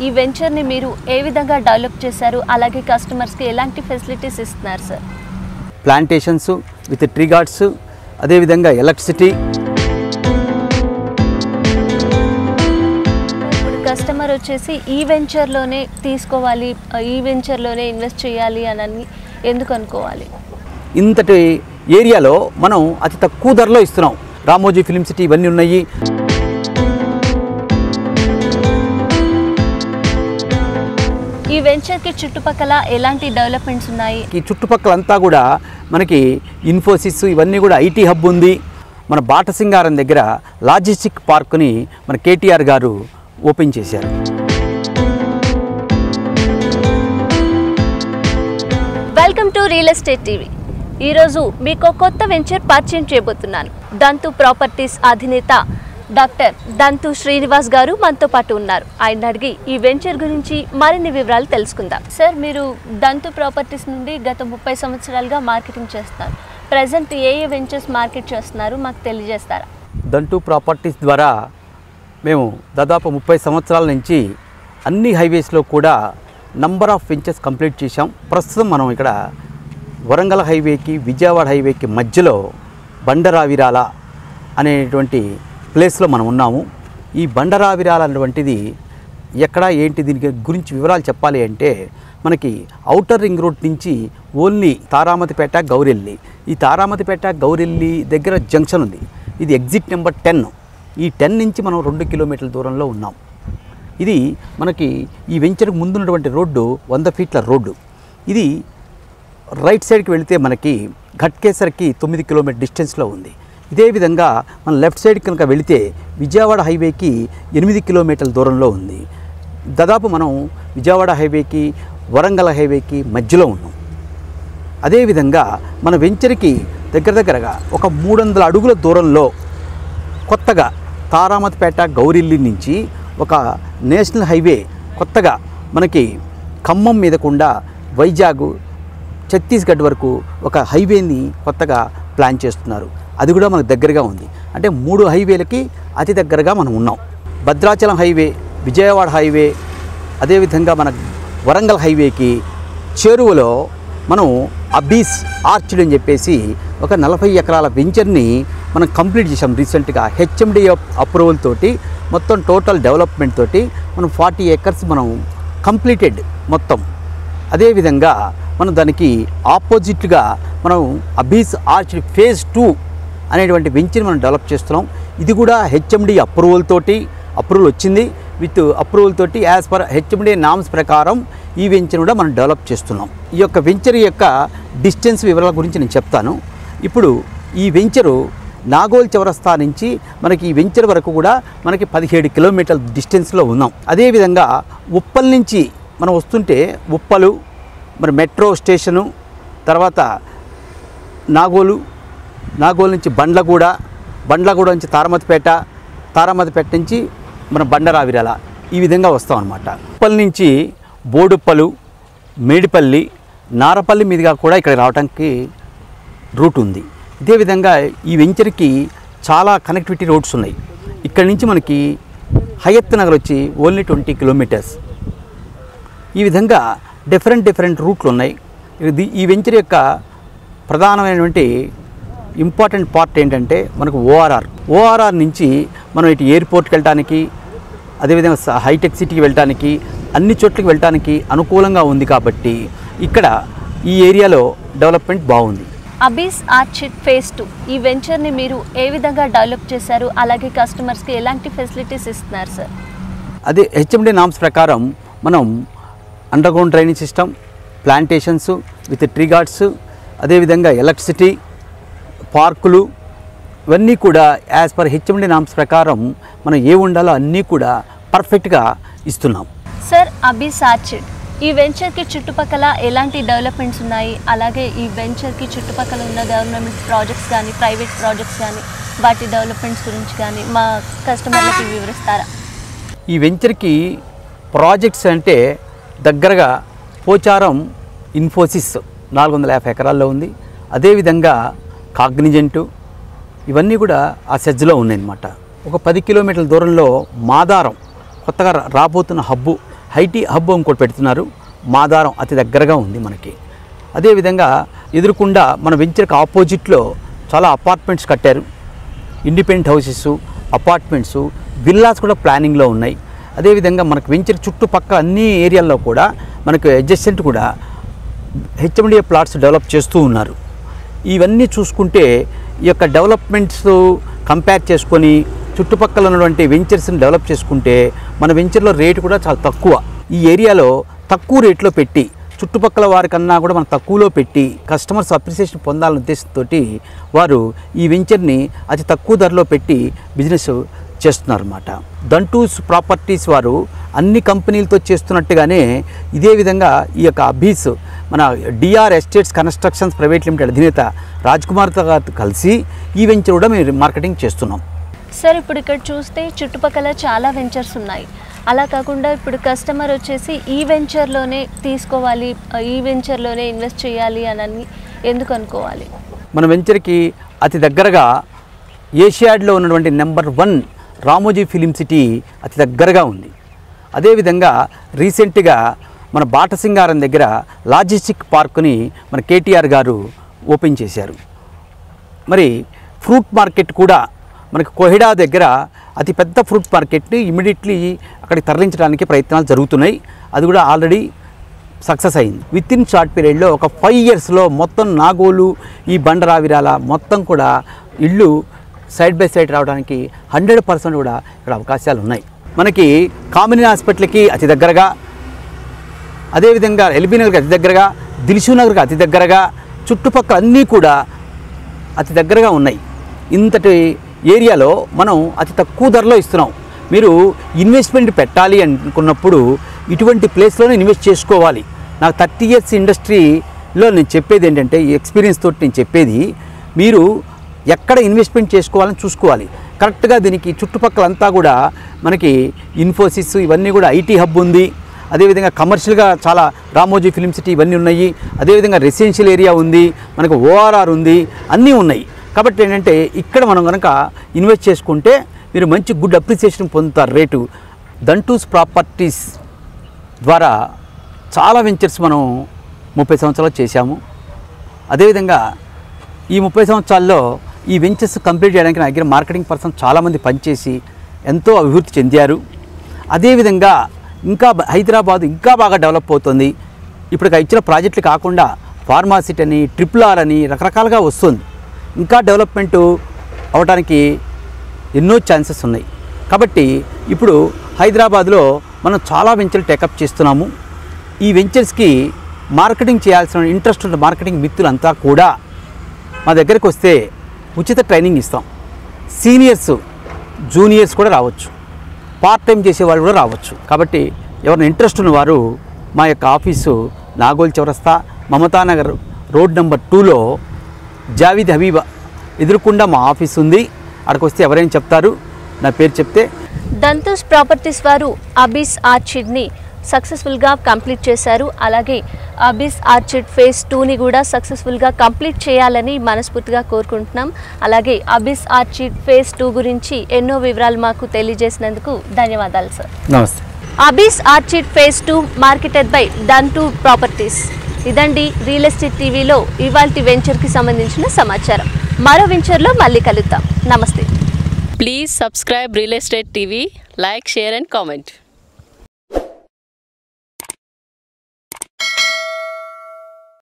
ఈ వెంచర్ని మీరు ఏ విధంగా డెవలప్ చేశారు అలాగే కస్టమర్స్కి ఎలాంటి ఫెసిలిటీస్ ఇస్తున్నారు sir plantations with tree guards అదేవిధంగా ఎలక్ట్రిసిటీ ఇప్పుడు కస్టమర్ వచ్చేసి ఈ వెంచర్లోనే తీసుకోవాలి ఈ వెంచర్లోనే ఇన్వెస్ట్ చేయాలి అని ఎందుకు అనుకోవాలి ఇంతటి ఏరియాలో మనం అతి తక్కువ ధరలో ఇస్తున్నాం రామోజీ ఫిలిం సిటీ ఇవన్నీ ఉన్నాయి ఈ వెంచర్కి చుట్టుపక్కల ఎలాంటి డెవలప్మెంట్స్ ఉన్నాయి ఈ చుట్టుపక్కలంతా కూడా మనకి ఇన్ఫోసిస్ ఇవన్నీ కూడా ఐటీ హబ్ ఉంది మన బాటసింగారం దగ్గర లాజిస్టిక్ పార్క్ని మన కేటీఆర్ గారు ఓపెన్ చేశారు welcome to real estate TV ఈరోజు మీకు ఒక కొత్త వెంచర్ పరిచయం చేయబోతున్నాను దంతు ప్రాపర్టీస్ అధినేత డాక్టర్ దంతు శ్రీనివాస్ గారు మనతో పాటు ఉన్నారు ఆయన అడిగి ఈ వెంచర్ గురించి మరిన్ని వివరాలు తెలుసుకుందాం సార్ మీరు దంతు ప్రాపర్టీస్ నుండి గత ముప్పై సంవత్సరాలుగా మార్కెటింగ్ చేస్తున్నారు ప్రజెంట్ ఏ ఏ వెంచర్స్ మార్కెట్ చేస్తున్నారు మాకు తెలియజేస్తారా దంటు ప్రాపర్టీస్ ద్వారా మేము దాదాపు ముప్పై సంవత్సరాల నుంచి అన్ని హైవేస్లో కూడా నంబర్ ఆఫ్ వెంచర్స్ కంప్లీట్ చేశాం ప్రస్తుతం మనం ఇక్కడ వరంగల్ హైవేకి విజయవాడ హైవేకి మధ్యలో బండరావిరాల అనేటువంటి ప్లేస్లో మనం ఉన్నాము ఈ బండరావిరాల అనేటువంటిది ఎక్కడ ఏంటి దీని గురించి వివరాలు చెప్పాలి అంటే మనకి ఔటర్ రింగ్ రోడ్ నుంచి ఓన్లీ తారామతిపేట గౌరెల్లి ఈ తారామతిపేట గౌరెల్లి దగ్గర జంక్షన్ ఉంది ఇది ఎగ్జిట్ నెంబర్ టెన్ ఈ టెన్ నుంచి మనం రెండు కిలోమీటర్ల దూరంలో ఉన్నాం ఇది మనకి ఈ వెంచర్కి ముందున్నటువంటి రోడ్డు వంద ఫీట్ల రోడ్డు ఇది రైట్ సైడ్కి వెళితే మనకి ఘట్కేసర్కి తొమ్మిది కిలోమీటర్ డిస్టెన్స్లో ఉంది ఇదే విధంగా మనం లెఫ్ట్ సైడ్ కనుక వెళితే విజయవాడ హైవేకి ఎనిమిది కిలోమీటర్ల దూరంలో ఉంది దాదాపు మనం విజయవాడ హైవేకి వరంగల్ హైవేకి మధ్యలో ఉన్నాం అదేవిధంగా మన వెంచర్కి దగ్గర దగ్గరగా ఒక మూడు వందల అడుగుల దూరంలో కొత్తగా తారామతిపేట గౌరిల్లి నుంచి ఒక నేషనల్ హైవే కొత్తగా మనకి ఖమ్మం మీదకుండా వైజాగ్ ఛత్తీస్గఢ్ వరకు ఒక హైవేని కొత్తగా ప్లాన్ చేస్తున్నారు అది కూడా మనకు దగ్గరగా ఉంది అంటే మూడు హైవేలకి అతి దగ్గరగా మనం ఉన్నాం భద్రాచలం హైవే విజయవాడ హైవే అదేవిధంగా మన వరంగల్ హైవేకి చేరువలో మనం అబీస్ ఆర్చిడ్ అని చెప్పేసి ఒక నలభై ఎకరాల వెంచర్ని మనం కంప్లీట్ చేసాం రీసెంట్గా హెచ్ఎండి అప్రూవల్ తోటి మొత్తం టోటల్ డెవలప్మెంట్ తోటి మనం ఫార్టీ ఏకర్స్ మనం కంప్లీటెడ్ మొత్తం అదేవిధంగా మనం దానికి ఆపోజిట్గా మనం అబీస్ ఆర్చ్ ఫేజ్ టూ అనేటువంటి వెంచర్ని మనం డెవలప్ చేస్తున్నాం ఇది కూడా హెచ్ఎండి అప్రూవల్ తోటి అప్రూవల్ వచ్చింది విత్ అప్రూవల్ తోటి యాజ్ పర్ హెచ్ఎండి నామ్స్ ప్రకారం ఈ వెంచర్ కూడా మనం డెవలప్ చేస్తున్నాం ఈ యొక్క వెంచర్ యొక్క డిస్టెన్స్ వివరాల గురించి నేను చెప్తాను ఇప్పుడు ఈ వెంచరు నాగోల్ చౌరస్తా నుంచి మనకి ఈ వెంచర్ వరకు కూడా మనకి పదిహేడు కిలోమీటర్ల డిస్టెన్స్లో ఉన్నాం అదేవిధంగా ఉప్పల్ నుంచి మనం వస్తుంటే ఉప్పలు మరి మెట్రో స్టేషను తర్వాత నాగోలు నాగోలు నుంచి బండ్లగూడ బండ్లగూడ నుంచి తారమతిపేట తారమతిపేట నుంచి మన బండరావిరాల ఈ విధంగా వస్తాం అనమాట ఉప్పల్ నుంచి బోడుప్పలు మేడిపల్లి నారపల్లి మీదుగా కూడా ఇక్కడ రావడానికి రూట్ ఉంది ఇదే విధంగా ఈ వెంచర్కి చాలా కనెక్టివిటీ రోడ్స్ ఉన్నాయి ఇక్కడ నుంచి మనకి హయత్ నగర్ వచ్చి ఓన్లీ ట్వంటీ కిలోమీటర్స్ ఈ విధంగా డిఫరెంట్ డిఫరెంట్ రూట్లు ఉన్నాయి ఇది ఈ వెంచర్ యొక్క ప్రధానమైనటువంటి ఇంపార్టెంట్ పార్ట్ ఏంటంటే మనకు ఓఆర్ఆర్ ఓఆర్ఆర్ నుంచి మనం ఇటు ఎయిర్పోర్ట్కి వెళ్ళడానికి అదేవిధంగా స- హైటెక్ సిటీకి వెళ్ళడానికి అన్ని చోట్లకి వెళ్ళడానికి అనుకూలంగా ఉంది కాబట్టి ఇక్కడ ఈ ఏరియాలో డెవలప్మెంట్ బాగుంది అబీస్ ఆర్చిడ్ ఫేజ్ టూ ఈ వెంచర్ని మీరు ఏ విధంగా డెవలప్ చేశారు అలాగే కస్టమర్స్కి ఎలాంటి ఫెసిలిటీస్ ఇస్తున్నారు సార్ అదే హెచ్ఎండి నామ్స్ ప్రకారం మనం underground drainage system plantations with tree guards అదేవిధంగా ఎలక్ట్రిసిటీ పార్కులు ఇవన్నీ కూడా యాజ్ పర్ హెచ్ఎండి నామ్స్ ప్రకారం మనం ఏ ఉండాలో అన్నీ కూడా పర్ఫెక్ట్గా ఇస్తున్నాం సార్ అబీస్ ఆర్చిడ్ ఈ వెంచర్కి చుట్టుపక్కల ఎలాంటి డెవలప్మెంట్స్ ఉన్నాయి అలాగే ఈ వెంచర్కి చుట్టుపక్కల ఉన్న గవర్నమెంట్ ప్రాజెక్ట్స్ కానీ ప్రైవేట్ ప్రాజెక్ట్స్ కానీ వాటి డెవలప్మెంట్స్ గురించి కానీ మా కస్టమర్లకి వివరిస్తారా ఈ వెంచర్కి ప్రాజెక్ట్స్ అంటే దగ్గరగా పోచారం ఇన్ఫోసిస్ నాలుగు వందల యాభై ఎకరాల్లో ఉంది అదేవిధంగా కాగ్నిజెంటు ఇవన్నీ కూడా ఆ సెజ్లో ఉన్నాయన్నమాట ఒక పది కిలోమీటర్ల దూరంలో మాదారం కొత్తగా రా- రాబోతున్న హబ్బు ఐటీ హబ్ ఇంకోటి పెడుతున్నారు మాదారం అతి దగ్గరగా ఉంది మనకి అదేవిధంగా ఎదురుకుండా మన వెంచర్కి ఆపోజిట్లో చాలా అపార్ట్మెంట్స్ కట్టారు ఇండిపెండెంట్ హౌసెస్ అపార్ట్మెంట్స్ విల్లాస్ కూడా ప్లానింగ్లో ఉన్నాయి అదేవిధంగా మనకు వెంచర్ చుట్టుపక్కల అన్ని ఏరియాల్లో కూడా మనకు అడ్జస్టెంట్ కూడా హెచ్ఎండిఏ ప్లాట్స్ డెవలప్ చేస్తూ ఉన్నారు ఇవన్నీ చూసుకుంటే ఈ యొక్క డెవలప్మెంట్స్ కంపేర్ చేసుకొని చుట్టుపక్కల ఉన్నటువంటి వెంచర్స్ని డెవలప్ చేసుకుంటే మన వెంచర్లో రేటు కూడా చాలా తక్కువ ఈ ఏరియాలో తక్కువ రేట్లో పెట్టి చుట్టుపక్కల వారికన్నా కూడా మనం తక్కువలో పెట్టి కస్టమర్స్ అప్రిసియేషన్ పొందాలనే ఉద్దేశంతో వారు ఈ వెంచర్ని అతి తక్కువ ధరలో పెట్టి బిజినెస్ చేస్తున్నారు అన్నమాట దంటూస్ ప్రాపర్టీస్ వారు అన్ని కంపెనీలతో చేస్తున్నట్టుగానే ఇదే విధంగా ఈ యొక్క అభీస్ మన DR estates constructions private limited అధినేత రాజ్ కుమార్తో గారితో కలిసి ఈ వెంచర్ కూడా మేము మార్కెటింగ్ చేస్తున్నాం సార్ ఇప్పుడు ఇక్కడ చూస్తే చుట్టుపక్కల చాలా వెంచర్స్ ఉన్నాయి అలా కాకుండా ఇప్పుడు కస్టమర్ వచ్చేసి ఈ వెంచర్లోనే తీసుకోవాలి ఈ వెంచర్లోనే ఇన్వెస్ట్ చేయాలి అని ఎందుకు అనుకోవాలి మన వెంచర్కి అతి దగ్గరగా ఏషియాడ్లో ఉన్నటువంటి number one Ramoji film city అతి దగ్గరగా ఉంది అదేవిధంగా రీసెంట్గా మన బాటసింగారం దగ్గర లాజిస్టిక్ పార్కుని మన కేటీఆర్ గారు ఓపెన్ చేశారు మరి ఫ్రూట్ మార్కెట్ కూడా మనకి కోహిడా దగ్గర అతి పెద్ద ఫ్రూట్ మార్కెట్ని ఇమీడియట్లీ అక్కడికి తరలించడానికి ప్రయత్నాలు జరుగుతున్నాయి అది కూడా ఆల్రెడీ సక్సెస్ అయింది విత్ ఇన్ షార్ట్ పీరియడ్లో ఒక ఫైవ్ ఇయర్స్లో మొత్తం నాగోలు ఈ బండరావిరాల మొత్తం కూడా ఇళ్ళు సైడ్ బై సైడ్ రావడానికి హండ్రెడ్ పర్సెంట్ కూడా ఇక్కడ అవకాశాలు ఉన్నాయి మనకి కామినీ హాస్పిటల్కి అతి దగ్గరగా అదేవిధంగా ఎల్బీ నగర్కి అతి దగ్గరగా దిల్షు నగర్కి అతి దగ్గరగా చుట్టుపక్కల అన్నీ కూడా అతి దగ్గరగా ఉన్నాయి ఇంతటి ఏరియాలో మనం అతి తక్కువ ధరలో ఇస్తున్నాం మీరు ఇన్వెస్ట్మెంట్ పెట్టాలి అనుకున్నప్పుడు ఇటువంటి ప్లేస్లోనే ఇన్వెస్ట్ చేసుకోవాలి నాకు థర్టీ ఇయర్స్ ఇండస్ట్రీలో నేను చెప్పేది ఏంటంటే ఈ ఎక్స్పీరియన్స్ తోటి నేను చెప్పేది మీరు ఎక్కడ ఇన్వెస్ట్మెంట్ చేసుకోవాలని చూసుకోవాలి కరెక్ట్గా దీనికి చుట్టుపక్కల అంతా కూడా మనకి ఇన్ఫోసిస్ ఇవన్నీ కూడా ఐటీ హబ్ ఉంది అదేవిధంగా కమర్షియల్గా చాలా రామోజీ ఫిలిం సిటీ ఇవన్నీ ఉన్నాయి అదేవిధంగా రెసిడెన్షియల్ ఏరియా ఉంది మనకు ఓఆర్ఆర్ ఉంది అన్నీ ఉన్నాయి కాబట్టి ఏంటంటే ఇక్కడ మనం కనుక ఇన్వెస్ట్ చేసుకుంటే మీరు మంచి గుడ్ అప్రిసియేషన్ పొందుతారు రేటు దంటూస్ ప్రాపర్టీస్ ద్వారా చాలా వెంచర్స్ మనం ముప్పై సంవత్సరాలు చేశాము అదేవిధంగా ఈ ముప్పై సంవత్సరాల్లో ఈ వెంచర్స్ కంప్లీట్ చేయడానికి నా దగ్గర మార్కెటింగ్ పర్సన్ చాలామంది పనిచేసి ఎంతో అభివృద్ధి చెందారు అదేవిధంగా ఇంకా బ- హైదరాబాద్ ఇంకా బాగా డెవలప్ అవుతుంది ఇప్పుడు ఇచ్చిన ప్రాజెక్టులు కాకుండా ఫార్మాసిటీ అని ట్రిపుల్ ఆర్ అని రకరకాలుగా వస్తుంది ఇంకా డెవలప్మెంట్ అవడానికి ఎన్నో ఛాన్సెస్ ఉన్నాయి కాబట్టి ఇప్పుడు హైదరాబాద్లో మనం చాలా వెంచర్లు టేకప్ చేస్తున్నాము ఈ వెంచర్స్కి మార్కెటింగ్ చేయాల్సిన ఇంట్రెస్ట్ ఉన్న మార్కెటింగ్ మిత్రులంతా కూడా మా దగ్గరికి వస్తే ఉచిత ట్రైనింగ్ ఇస్తాం సీనియర్స్ జూనియర్స్ కూడా రావచ్చు పార్ట్ టైం చేసేవాళ్ళు కూడా రావచ్చు కాబట్టి ఎవరైనా ఇంట్రెస్ట్ ఉన్నవారు మా యొక్క ఆఫీసు నాగోల్ చౌరస్తా మమతానగర్ రోడ్ నెంబర్ టూలో జావీద్ హబీబా ఎదురుకుండా మా ఆఫీస్ ఉంది అక్కడికి వస్తే ఎవరైనా చెప్తారు నా పేరు చెప్తే దంతూస్ ప్రాపర్టీస్ వారు అబిస్ ఆర్చిడ్ని సక్సెస్ఫుల్గా కంప్లీట్ చేశారు అలాగే అబిస్ ఆర్చిడ్ ఫేజ్ టూని కూడా సక్సెస్ఫుల్గా కంప్లీట్ చేయాలని మనస్ఫూర్తిగా కోరుకుంటున్నాం అలాగే అబిస్ ఆర్చిడ్ ఫేజ్ టూ గురించి ఎన్నో వివరాలు మాకు తెలియజేసినందుకు ధన్యవాదాలు సార్ నమస్తే Abhis orchid phase two marketed by Dantu properties ఇదండి రియల్ ఎస్టేట్ టీవీలో ఇవాల్టి వెంచర్కి సంబంధించిన సమాచారం మరో వెంచర్లో మళ్ళీ కలుద్దాం నమస్తే Please subscribe Real Estate TV, like, share, and comment.